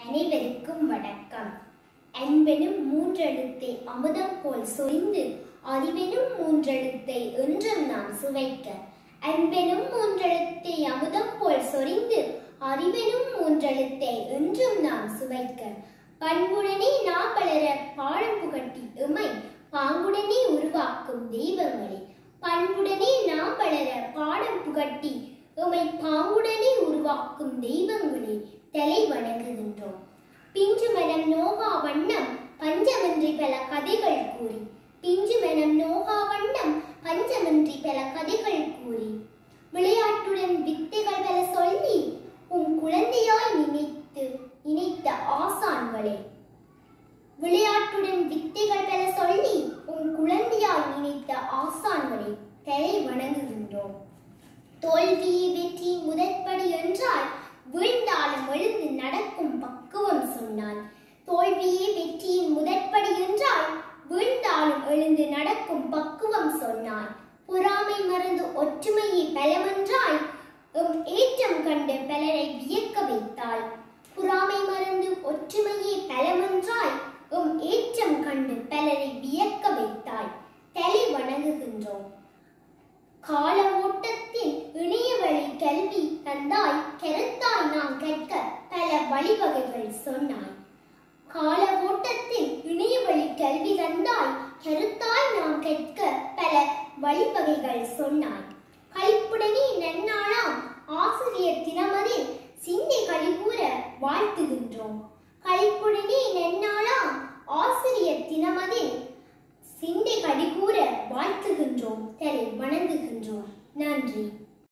அனைவருக்கும் வணக்கம் அன்பெனும் மூன்றெழுத்தை அமுதம் போல் சொரிந்து அறிவெனும் மூன்றெழுத்தை என்றும் நாம் சுவைக்க அன்பெனும் மூன்றெழுத்தை அமுதம் போல் சொரிந்து அறிவெனும் மூன்றெழுத்தை என்றும் நாம் சுவைக்க பண்புடனே நாம் வளர பாடம் புகட்டி எமை பாங்குடனே உருவாக்கும் தெய்வங்களே பண்புடனே நாம் வளர பாடம் புகட்டி எமை பாங்குடனே உருவாக்கும் தெய்வங்களே தலை வணங்குகின்றோம் பிஞ்சு மனம் நோகா வண்ணம் பஞ்சமின்றி பல கதைகள் கூறி பிஞ்சு மனம் நோகா வண்ணம் பஞ்சமின்றி பல கதைகள் கூறி விளையாட்டுடன் வித்தைகள் பல சொல்லி உன் குழந்தையாய் நினைத்து நினைத்த ஆசான்களே விளையாட்டுடன் வித்தைகள் பல சொல்லி உன் குழந்தையாய் நினைத்த ஆசான்களே தலை வணங்குகின்றோம் தோல்வியே வெற்றியின் முதற்படி என்றால் வீழ்ந்தாலும் எழுந்து நடக்கும் பக்குவம் சொன்னான் தோல்வியே வெற்றியின் முதற்படி என்றால் வீழ்ந்தாலும் எழுந்து நடக்கும் பக்குவம் சொன்னான் பொறாமை மறந்து ஒற்றுமையை பலமென்றால் எம் ஏற்றம் கண்டு பலரை வியக்க வைத்தாள் பொறாமை மறந்து ஒற்றுமையை பலமென்றால் எம் ஏற்றம் கண்டு பலரை வியக்க வைத்தாள் தலை வணங்குகின்றோம் கால ஓட்டத்தில் இணைய வழி கல்வி தந்தாய் கருத்தாய் நாம் கற்க பல வழிவகைகள் சொன்னாய் கால ஓட்டத்தில் இணைய வழி கல்வி தந்தாய் கருத்தாய் நாம் கற்க பல வழிவகைகள் சொன்னாய் களிப்புடனே நன்னாளாம் ஆசிரியர் தினமதில் சிந்தை கழிகூற வாழ்த்துகின்றோம்